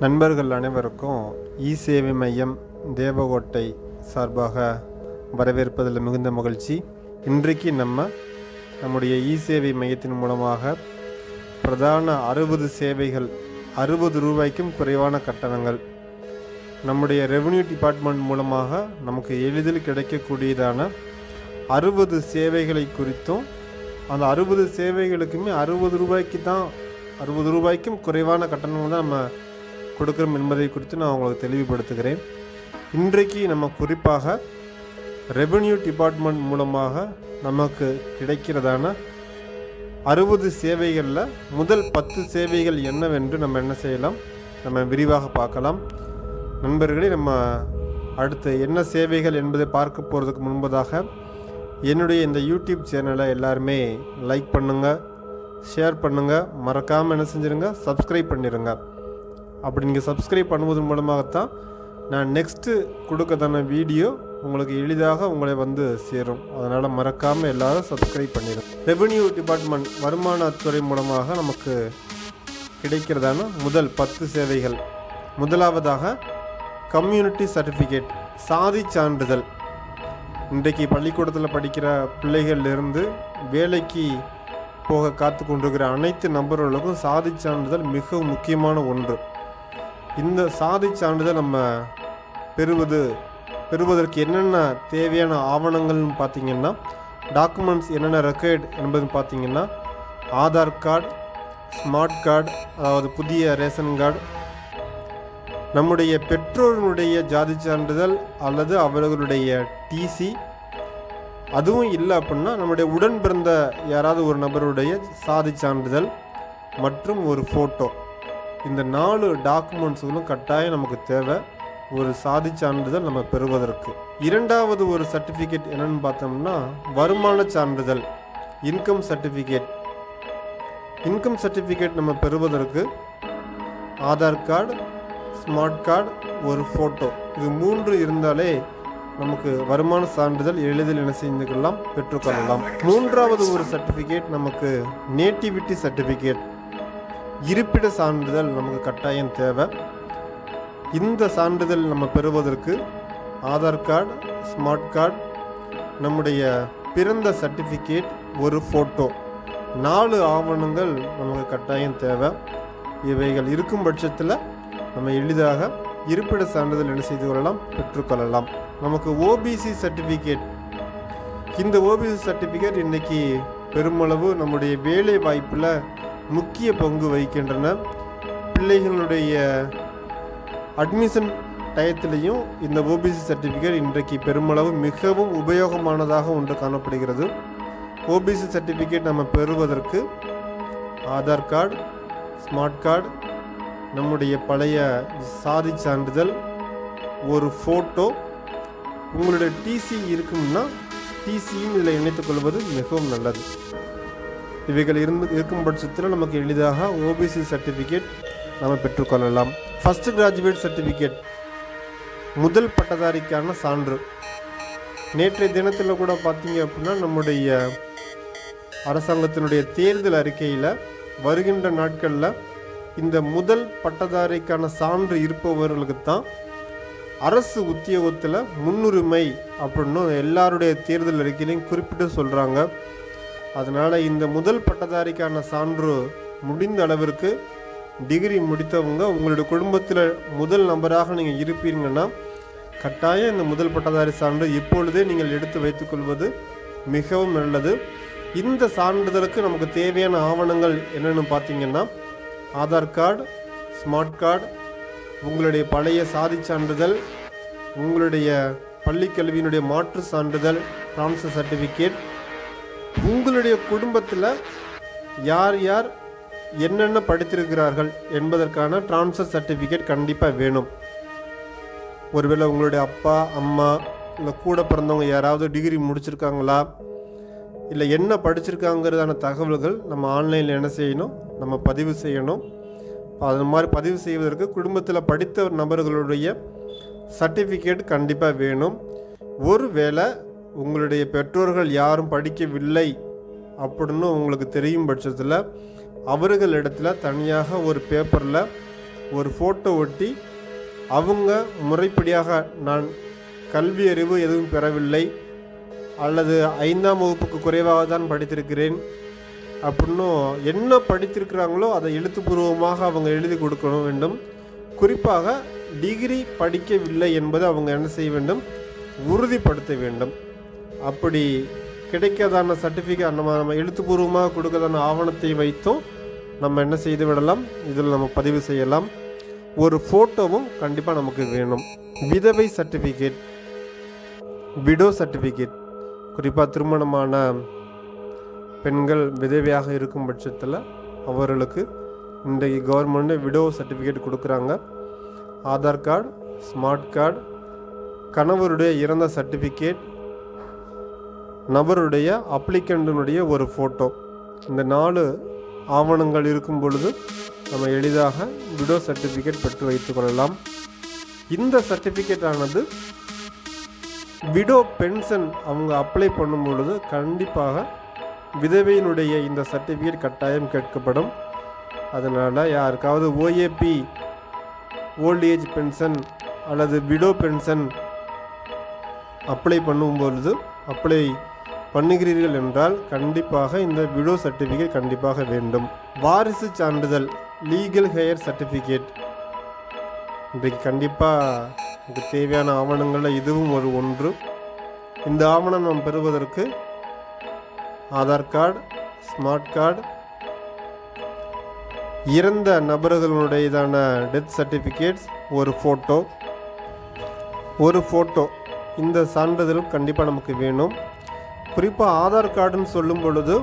நண்பர்கள் அனைவருக்கும் இ சேவை மையம் தேவகோட்டை சார்பாக வரவேற்பதில் மிகுந்த மகிழ்ச்சி இன்றைக்கு நம்ம நம்முடைய இ சேவை மையத்தின் மூலமாக பிரதான அறுபது சேவைகள் அறுபது ரூபாய்க்கும் குறைவான கட்டணங்கள் நம்முடைய ரெவென்யூ டிபார்ட்மெண்ட் மூலமாக நமக்கு எளிதில் கிடைக்கக்கூடியதான அறுபது சேவைகளை குறித்தும் அந்த அறுபது சேவைகளுக்குமே அறுபது ரூபாய்க்கு தான் அறுபது ரூபாய்க்கும் குறைவான கட்டணங்கள் தான் நம்ம கொடுக்குறோம் என்பதை குறித்து நான் உங்களுக்கு தெளிவுபடுத்துகிறேன் இன்றைக்கு நம்ம குறிப்பாக ரெவென்யூ டிபார்ட்மெண்ட் மூலமாக நமக்கு கிடைக்கிறதான அறுபது சேவைகளில் முதல் பத்து சேவைகள் என்னவென்று நம்ம என்ன செய்யலாம் நம்ம விரிவாக பார்க்கலாம் நண்பர்களே நம்ம அடுத்து என்ன சேவைகள் என்பதை பார்க்க போகிறதுக்கு முன்பதாக என்னுடைய இந்த யூடியூப் சேனலை எல்லாருமே லைக் பண்ணுங்கள் ஷேர் பண்ணுங்கள் மறக்காமல் என்ன செஞ்சிருங்க சப்ஸ்கிரைப் பண்ணிடுங்க அப்படி நீங்கள் சப்ஸ்கிரைப் பண்ணுவதன் மூலமாகத்தான் நான் நெக்ஸ்ட்டு கொடுக்கதான வீடியோ உங்களுக்கு எளிதாக உங்களை வந்து சேரும் அதனால் மறக்காமல் எல்லாரும் சப்ஸ்கிரைப் பண்ணிடுங்க ரெவென்யூ டிபார்ட்மெண்ட் வருமானத்துறை மூலமாக நமக்கு கிடைக்கிறதான முதல் பத்து சேவைகள் முதலாவதாக கம்யூனிட்டி சர்டிஃபிகேட் சாதி சான்றிதழ் இன்றைக்கு பள்ளிக்கூடத்தில் படிக்கிற பிள்ளைகளிலிருந்து வேலைக்கு போக காத்து கொண்டிருக்கிற அனைத்து நபர்களுக்கும் சாதி சான்றிதழ் மிகவும் முக்கியமான ஒன்று இந்த சாதி சான்றிதழ் நம்ம பெறுவது பெறுவதற்கு என்னென்ன தேவையான ஆவணங்கள்னு பார்த்தீங்கன்னா டாக்குமெண்ட்ஸ் என்னென்ன ரெக்கார்ட் என்பது பார்த்தீங்கன்னா ஆதார் கார்டு ஸ்மார்ட் கார்டு அதாவது புதிய ரேஷன் கார்டு நம்முடைய பெற்றோர்களுடைய ஜாதி சான்றிதழ் அல்லது அவர்களுடைய டிசி அதுவும் இல்லை அப்படின்னா நம்முடைய உடன் பிறந்த யாராவது ஒரு நபருடைய சாதி சான்றிதழ் மற்றும் ஒரு ஃபோட்டோ இந்த நாலு டாக்குமெண்ட்ஸுகளும் கட்டாயம் நமக்கு தேவை ஒரு சாதி சான்றிதழ் நம்ம பெறுவதற்கு இரண்டாவது ஒரு சர்டிஃபிகேட் என்னன்னு பார்த்தோம்னா வருமான சான்றிதழ் இன்கம் சர்டிஃபிகேட் இன்கம் சர்டிஃபிகேட் நம்ம பெறுவதற்கு ஆதார் கார்டு ஸ்மார்ட் கார்டு ஒரு ஃபோட்டோ இது மூன்று இருந்தாலே நமக்கு வருமான சான்றிதழ் எளிதில் என்ன செய்துக்கலாம் பெற்றுக்கொள்ளலாம் மூன்றாவது ஒரு சர்டிஃபிகேட் நமக்கு நேட்டிவிட்டி சர்டிஃபிகேட் இருப்பிட சான்றிதழ் நமக்கு கட்டாயம் தேவை இந்த சான்றிதழ் நம்ம பெறுவதற்கு ஆதார் கார்டு ஸ்மார்ட் கார்டு நம்முடைய பிறந்த சர்டிஃபிகேட் ஒரு ஃபோட்டோ நாலு ஆவணங்கள் நமக்கு கட்டாயம் தேவை இவைகள் இருக்கும் பட்சத்தில் நம்ம எளிதாக இருப்பிட சான்றிதழ் என்ன செய்து கொள்ளலாம் பெற்றுக்கொள்ளலாம் நமக்கு ஓபிசி சர்டிஃபிகேட் இந்த ஓபிசி சர்டிஃபிகேட் இன்னைக்கு பெருமளவு நம்முடைய வேலை வாய்ப்பில் முக்கிய பங்கு வகிக்கின்றன பிள்ளைகளுடைய அட்மிஷன் டயத்திலையும் இந்த ஓபிசி சர்டிஃபிகேட் இன்றைக்கு பெருமளவு மிகவும் உபயோகமானதாக ஒன்று காணப்படுகிறது ஓபிசி சர்டிஃபிகேட் நம்ம பெறுவதற்கு ஆதார் கார்டு ஸ்மார்ட் கார்டு நம்முடைய பழைய சாதி சான்றிதழ் ஒரு ஃபோட்டோ உங்களுடைய டிசி இருக்கும்னா டிசியும் இதில் இணைத்துக் கொள்வது மிகவும் நல்லது இவைகள் இருந்து இருக்கும் பட்சத்தில் நமக்கு எளிதாக ஓபிசி சர்டிஃபிகேட் நம்ம பெற்றுக்கொள்ளலாம் ஃபஸ்ட் கிராஜுவேட் சர்டிஃபிகேட் முதல் பட்டதாரிக்கான சான்று நேற்றைய தினத்தில் கூட பார்த்தீங்க அப்படின்னா நம்முடைய அரசாங்கத்தினுடைய தேர்தல் அறிக்கையில் வருகின்ற நாட்களில் இந்த முதல் பட்டதாரிக்கான சான்று இருப்பவர்களுக்கு தான் அரசு உத்தியோகத்தில் முன்னுரிமை அப்படின்னு எல்லாருடைய தேர்தல் அறிக்கையிலையும் குறிப்பிட்டு சொல்கிறாங்க அதனால் இந்த முதல் பட்டதாரிக்கான சான்று முடிந்த அளவிற்கு டிகிரி முடித்தவங்க உங்களுடைய குடும்பத்தில் முதல் நபராக நீங்கள் இருப்பீங்கன்னா கட்டாயம் இந்த முதல் பட்டதாரி சான்று இப்பொழுதே நீங்கள் எடுத்து வைத்துக்கொள்வது மிகவும் நல்லது இந்த சான்றிதழுக்கு நமக்கு தேவையான ஆவணங்கள் என்னென்னு பார்த்தீங்கன்னா ஆதார் கார்டு ஸ்மார்ட் கார்டு உங்களுடைய பழைய சாதி சான்றிதழ் உங்களுடைய பள்ளிக்கல்வியினுடைய மாற்று சான்றிதழ் ட்ரான்ஸ்ஃபர் சர்டிஃபிகேட் உங்களுடைய குடும்பத்தில் யார் யார் என்னென்ன படித்திருக்கிறார்கள் என்பதற்கான ட்ரான்ஸ்ஃபர் சர்டிஃபிகேட் கண்டிப்பாக வேணும் ஒருவேளை உங்களுடைய அப்பா அம்மா இல்லை கூட பிறந்தவங்க யாராவது டிகிரி முடிச்சிருக்காங்களா இல்லை என்ன படிச்சிருக்காங்கிறதான தகவல்கள் நம்ம ஆன்லைனில் என்ன செய்யணும் நம்ம பதிவு செய்யணும் அது மாதிரி பதிவு செய்வதற்கு குடும்பத்தில் படித்த நபர்களுடைய சர்டிஃபிகேட் கண்டிப்பாக வேணும் ஒருவேளை உங்களுடைய பெற்றோர்கள் யாரும் படிக்கவில்லை அப்படின்னு உங்களுக்கு தெரியும் பட்சத்தில் அவர்களிடத்துல தனியாக ஒரு பேப்பரில் ஒரு ஃபோட்டோ ஒட்டி அவங்க முறைப்படியாக நான் கல்வி அறிவு எதுவும் பெறவில்லை அல்லது ஐந்தாம் வகுப்புக்கு குறைவாக தான் படித்திருக்கிறேன் அப்படின்னும் என்ன படித்திருக்கிறாங்களோ அதை எழுத்துப்பூர்வமாக அவங்க எழுதி கொடுக்கணும் வேண்டும் குறிப்பாக டிகிரி படிக்கவில்லை என்பதை அவங்க என்ன செய்ய வேண்டும் உறுதிப்படுத்த வேண்டும் அப்படி கிடைக்காதான சர்டிஃபிகேட் நம்ம நம்ம எழுத்துப்பூர்வமாக கொடுக்கறதான ஆவணத்தை வைத்தும் நம்ம என்ன செய்து விடலாம் இதில் நம்ம பதிவு செய்யலாம் ஒரு ஃபோட்டோவும் கண்டிப்பாக நமக்கு வேணும் விதவை சர்டிஃபிகேட் விடோ சர்டிஃபிகேட் குறிப்பாக திருமணமான பெண்கள் விதவையாக இருக்கும் பட்சத்தில் அவர்களுக்கு இன்றைக்கு கவர்மெண்ட் விடோ சர்டிஃபிகேட் கொடுக்குறாங்க ஆதார் கார்டு ஸ்மார்ட் கார்டு கணவருடைய இறந்த சர்டிஃபிகேட் நபருடைய அப்ளிகண்டினுடைய ஒரு ஃபோட்டோ இந்த நாலு ஆவணங்கள் இருக்கும் பொழுது நம்ம எளிதாக விடோ சர்டிஃபிகேட் பெற்று வைத்துக்கொள்ளலாம் இந்த சர்டிஃபிகேட் ஆனது விடோ பென்ஷன் அவங்க அப்ளை பண்ணும் பொழுது கண்டிப்பாக விதவையினுடைய இந்த சர்டிஃபிகேட் கட்டாயம் கேட்கப்படும் அதனால் யாருக்காவது ஓஏபி ஓல்ட் ஏஜ் பென்ஷன் அல்லது விடோ பென்ஷன் அப்ளை பண்ணும் பொழுது அப்ளை பண்ணுகிறீர்கள் என்றால் கண்டிப்பாக இந்த விடோ சர்டிஃபிகேட் கண்டிப்பாக வேண்டும் வாரிசு சான்றிதழ் லீகல் ஹெயர் சர்டிஃபிகேட் இன்றைக்கு கண்டிப்பாக இதுக்கு தேவையான ஆவணங்களில் இதுவும் ஒரு ஒன்று இந்த ஆவணம் நாம் பெறுவதற்கு ஆதார் கார்டு ஸ்மார்ட் கார்டு இறந்த நபர்களுடையதான டெத் சர்டிஃபிகேட்ஸ் ஒரு ஃபோட்டோ ஒரு ஃபோட்டோ இந்த சான்றிதழ் கண்டிப்பாக நமக்கு வேணும் குறிப்பாக ஆதார் கார்டுன்னு சொல்லும் பொழுது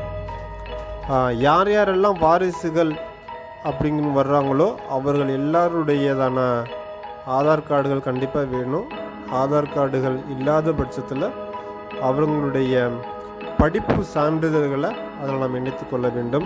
ஆ, யார் யாரெல்லாம் வாரிசுகள் அப்படிங்கன்னு வர்றாங்களோ அவர்கள் எல்லாருடையதான ஆதார் கார்டுகள் கண்டிப்பாக வேணும் ஆதார் கார்டுகள் இல்லாத பட்சத்தில் அவர்களுடைய படிப்பு சான்றிதழ்களை அதில் நாம் இணைத்து கொள்ள வேண்டும்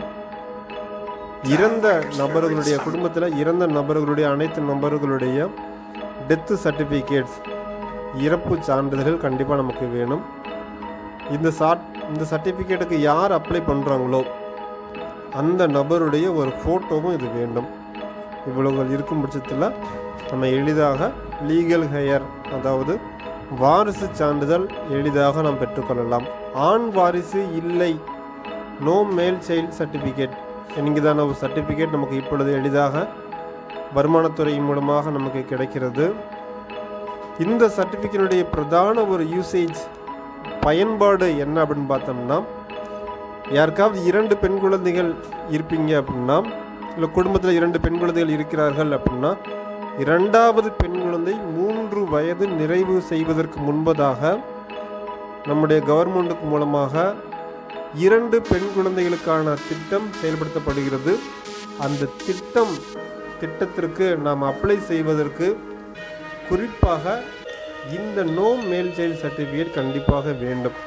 இறந்த நபர்களுடைய குடும்பத்தில் இறந்த நபர்களுடைய அனைத்து நபர்களுடைய டெத்து சர்டிஃபிகேட்ஸ் இறப்பு சான்றிதழ்கள் கண்டிப்பாக நமக்கு வேணும் இந்த சாட் இந்த சர்டிஃபிகேட்டுக்கு யார் அப்ளை பண்ணுறாங்களோ அந்த நபருடைய ஒரு ஃபோட்டோவும் இது வேண்டும் இவ்வளவுகள் இருக்கும் பட்சத்தில் நம்ம எளிதாக லீகல் ஹெயர் அதாவது வாரிசு சான்றிதழ் எளிதாக நாம் பெற்றுக்கொள்ளலாம் ஆண் வாரிசு இல்லை நோ மேல் சைல்ட் சர்டிஃபிகேட் என்கிறதான ஒரு சர்டிஃபிகேட் நமக்கு இப்பொழுது எளிதாக வருமானத்துறை மூலமாக நமக்கு கிடைக்கிறது இந்த சர்டிஃபிகேட்டுடைய பிரதான ஒரு யூசேஜ் பயன்பாடு என்ன அப்படின்னு பார்த்தோம்னா யாருக்காவது இரண்டு பெண் குழந்தைகள் இருப்பீங்க அப்படின்னா இல்லை குடும்பத்தில் இரண்டு பெண் குழந்தைகள் இருக்கிறார்கள் அப்படின்னா இரண்டாவது பெண் குழந்தை மூன்று வயது நிறைவு செய்வதற்கு முன்பதாக நம்முடைய கவர்மெண்ட்டுக்கு மூலமாக இரண்டு பெண் குழந்தைகளுக்கான திட்டம் செயல்படுத்தப்படுகிறது அந்த திட்டம் திட்டத்திற்கு நாம் அப்ளை செய்வதற்கு குறிப்பாக இந்த நோ மேல் சைல்டு சர்டிஃபிகேட் கண்டிப்பாக வேண்டும்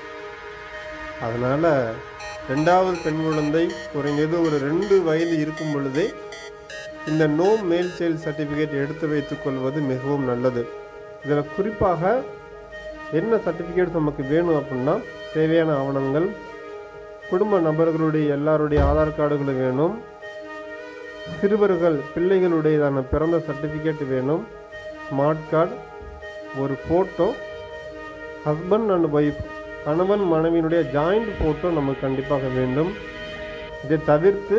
அதனால் ரெண்டாவது பெண் குழந்தை குறைந்தது ஒரு ரெண்டு வயது இருக்கும் பொழுதே இந்த நோ மேல் சைல்டு சர்டிஃபிகேட் எடுத்து வைத்துக்கொள்வது மிகவும் நல்லது இதில் குறிப்பாக என்ன சர்டிஃபிகேட் நமக்கு வேணும் அப்படின்னா தேவையான ஆவணங்கள் குடும்ப நபர்களுடைய எல்லாருடைய ஆதார் கார்டுகளும் வேணும் சிறுவர்கள் பிள்ளைகளுடையதான பிறந்த சர்டிஃபிகேட் வேணும் ஸ்மார்ட் கார்டு ஒரு ஃபோட்டோ ஹஸ்பண்ட் அண்ட் ஒய்ஃப் கணவன் மனைவியினுடைய ஜாயிண்ட் ஃபோட்டோ நமக்கு கண்டிப்பாக வேண்டும் இதை தவிர்த்து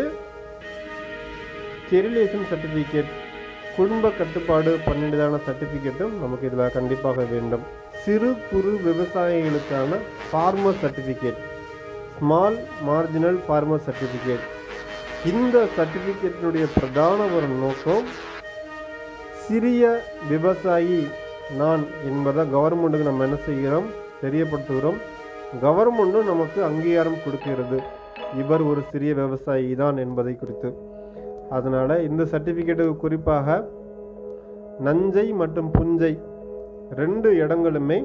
ஸ்டெரிலேஷன் சர்டிஃபிகேட் குடும்ப கட்டுப்பாடு பன்னெண்டுதான சர்டிஃபிகேட்டும் நமக்கு இதில் கண்டிப்பாக வேண்டும் சிறு குறு விவசாயிகளுக்கான farmer certificate small marginal farmer certificate இந்த சர்டிஃபிகேட்டினுடைய பிரதான ஒரு நோக்கம் சிறிய விவசாயி நான் என்பதை கவர்மெண்ட்டுக்கு நம்ம என்ன செய்கிறோம் தெரியப்படுத்துகிறோம் கவர்மெண்ட்டும் நமக்கு அங்கீகாரம் கொடுக்கிறது இவர் ஒரு சிறிய விவசாயி தான் என்பதை குறித்து அதனால் இந்த சர்டிஃபிகேட்டுக்கு குறிப்பாக நஞ்சை மற்றும் புஞ்சை ரெண்டு இடங்களுமே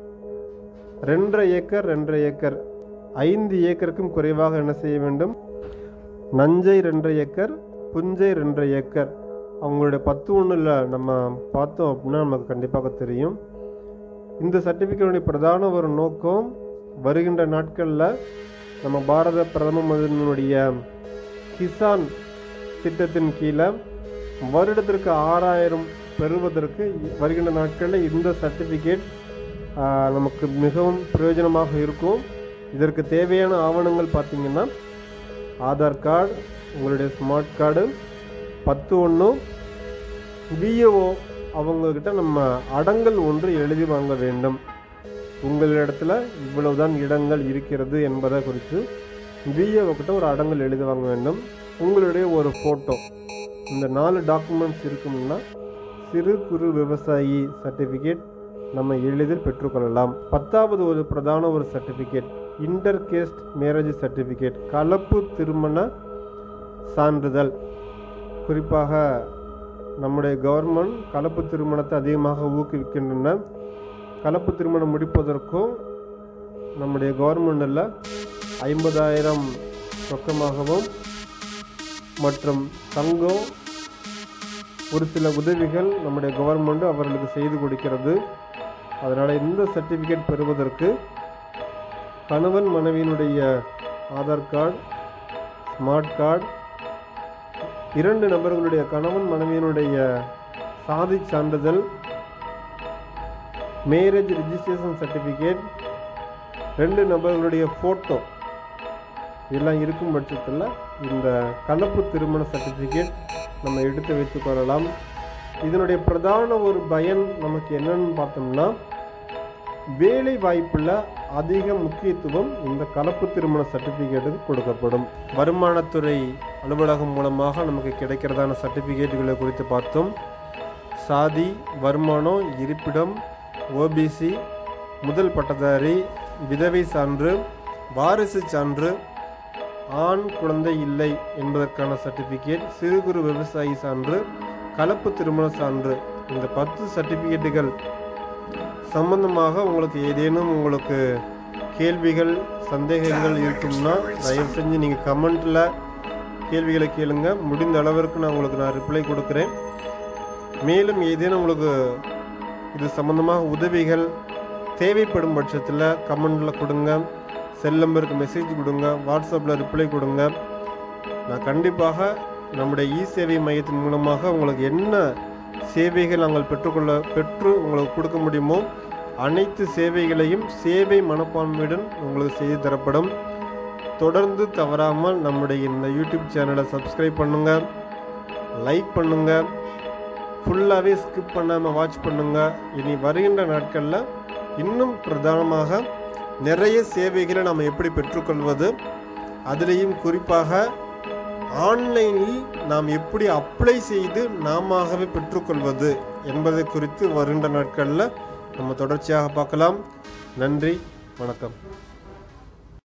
ரெண்டரை ஏக்கர் ரெண்டரை ஏக்கர் ஐந்து ஏக்கருக்கும் குறைவாக என்ன செய்ய வேண்டும் நஞ்சை ரெண்டரை ஏக்கர் புஞ்சை ரெண்டரை ஏக்கர் அவங்களுடைய பத்து ஒன்றில் நம்ம பார்த்தோம் அப்படின்னா நமக்கு கண்டிப்பாக தெரியும் இந்த சர்டிஃபிகேட்டுடைய பிரதான ஒரு நோக்கம் வருகின்ற நாட்களில் நம்ம பாரத பிரதம மந்திரியினுடைய கிசான் திட்டத்தின் கீழே வருடத்திற்கு ஆறாயிரம் பெறுவதற்கு வருகின்ற நாட்களில் இந்த சர்டிஃபிகேட் நமக்கு மிகவும் பிரயோஜனமாக இருக்கும் இதற்கு தேவையான ஆவணங்கள் பார்த்தீங்கன்னா ஆதார் கார்டு உங்களுடைய ஸ்மார்ட் கார்டு பத்து ஒன்று பிஏஓ அவங்கக்கிட்ட நம்ம அடங்கல் ஒன்று எழுதி வாங்க வேண்டும் உங்களிடத்துல இவ்வளவுதான் இடங்கள் இருக்கிறது என்பதை குறித்து பிஏஓ கிட்ட ஒரு அடங்கல் எழுதி வாங்க வேண்டும் உங்களுடைய ஒரு ஃபோட்டோ இந்த நாலு டாக்குமெண்ட்ஸ் இருக்கும்னா சிறு குறு விவசாயி சர்டிஃபிகேட் நம்ம எளிதில் பெற்றுக்கொள்ளலாம் பத்தாவது ஒரு பிரதான ஒரு certificate inter caste marriage certificate கலப்பு திருமண சான்றிதழ் குறிப்பாக நம்முடைய கவர்மெண்ட் கலப்பு திருமணத்தை அதிகமாக ஊக்குவிக்கின்றன கலப்பு திருமணம் முடிப்பதற்கும் நம்முடைய கவர்மெண்டில் ஐம்பதாயிரம் ரொக்கமாகவும் மற்றும் தங்கம் ஒரு சில உதவிகள் நம்முடைய கவர்மெண்ட் அவர்களுக்கு செய்து கொடுக்கிறது அதனால் இந்த சர்டிஃபிகேட் பெறுவதற்கு கணவன் மனைவியினுடைய ஆதார் கார்டு ஸ்மார்ட் கார்டு இரண்டு நபர்களுடைய கணவன் மனைவியினுடைய சாதி சான்றிதழ் மேரேஜ் ரிஜிஸ்ட்ரேஷன் சர்டிஃபிகேட் ரெண்டு நபர்களுடைய ஃபோட்டோ இதெல்லாம் இருக்கும் பட்சத்தில் இந்த கலப்பு திருமண சர்டிஃபிகேட் நம்ம எடுத்து வைத்துக்கொள்ளலாம் இதனுடைய பிரதான ஒரு பயன் நமக்கு என்னன்னு பார்த்தோம்னா வேலை வாய்ப்பில் அதிக முக்கியத்துவம் இந்த கலப்பு திருமண சர்டிஃபிகேட்டுக்கு கொடுக்கப்படும் வருமானத்துறை அலுவலகம் மூலமாக நமக்கு கிடைக்கிறதான சர்டிஃபிகேட்டுகளை குறித்து பார்த்தோம் சாதி வருமானம் இருப்பிடம் ஓபிசி முதல் பட்டதாரி விதவை சான்று வாரிசு சான்று ஆண் குழந்தை இல்லை என்பதற்கான சர்டிஃபிகேட் சிறு குறு விவசாயி சான்று கலப்பு திருமண சான்று இந்த பத்து சர்டிஃபிகேட்டுகள் சம்பந்தமாக உங்களுக்கு ஏதேனும் உங்களுக்கு கேள்விகள் சந்தேகங்கள் இருக்கும்னா தயவு செஞ்சு நீங்கள் கமெண்ட்டில் கேள்விகளை கேளுங்க முடிந்த அளவிற்கு நான் உங்களுக்கு நான் ரிப்ளை கொடுக்குறேன் மேலும் ஏதேனும் உங்களுக்கு இது சம்பந்தமாக உதவிகள் தேவைப்படும் பட்சத்தில் கமெண்டில் கொடுங்க செல் நம்பருக்கு மெசேஜ் கொடுங்க வாட்ஸ்அப்பில் ரிப்ளை கொடுங்க நான் கண்டிப்பாக நம்முடைய இ சேவை மையத்தின் மூலமாக உங்களுக்கு என்ன சேவைகள் நாங்கள் பெற்றுக்கொள்ள பெற்று உங்களுக்கு கொடுக்க முடியுமோ அனைத்து சேவைகளையும் சேவை மனப்பான்மையுடன் உங்களுக்கு செய்து தரப்படும் தொடர்ந்து தவறாமல் நம்முடைய இந்த யூடியூப் சேனலை சப்ஸ்கிரைப் பண்ணுங்கள் லைக் பண்ணுங்கள் ஃபுல்லாகவே ஸ்கிப் பண்ணாமல் வாட்ச் பண்ணுங்கள் இனி வருகின்ற நாட்களில் இன்னும் பிரதானமாக நிறைய சேவைகளை நாம் எப்படி பெற்றுக்கொள்வது அதிலேயும் குறிப்பாக ஆன்லைனில் நாம் எப்படி அப்ளை செய்து நாமவே பெற்றுக்கொள்வது என்பதை குறித்து வருகின்ற நாட்களில் நம்ம தொடர்ச்சியாக பார்க்கலாம் நன்றி வணக்கம்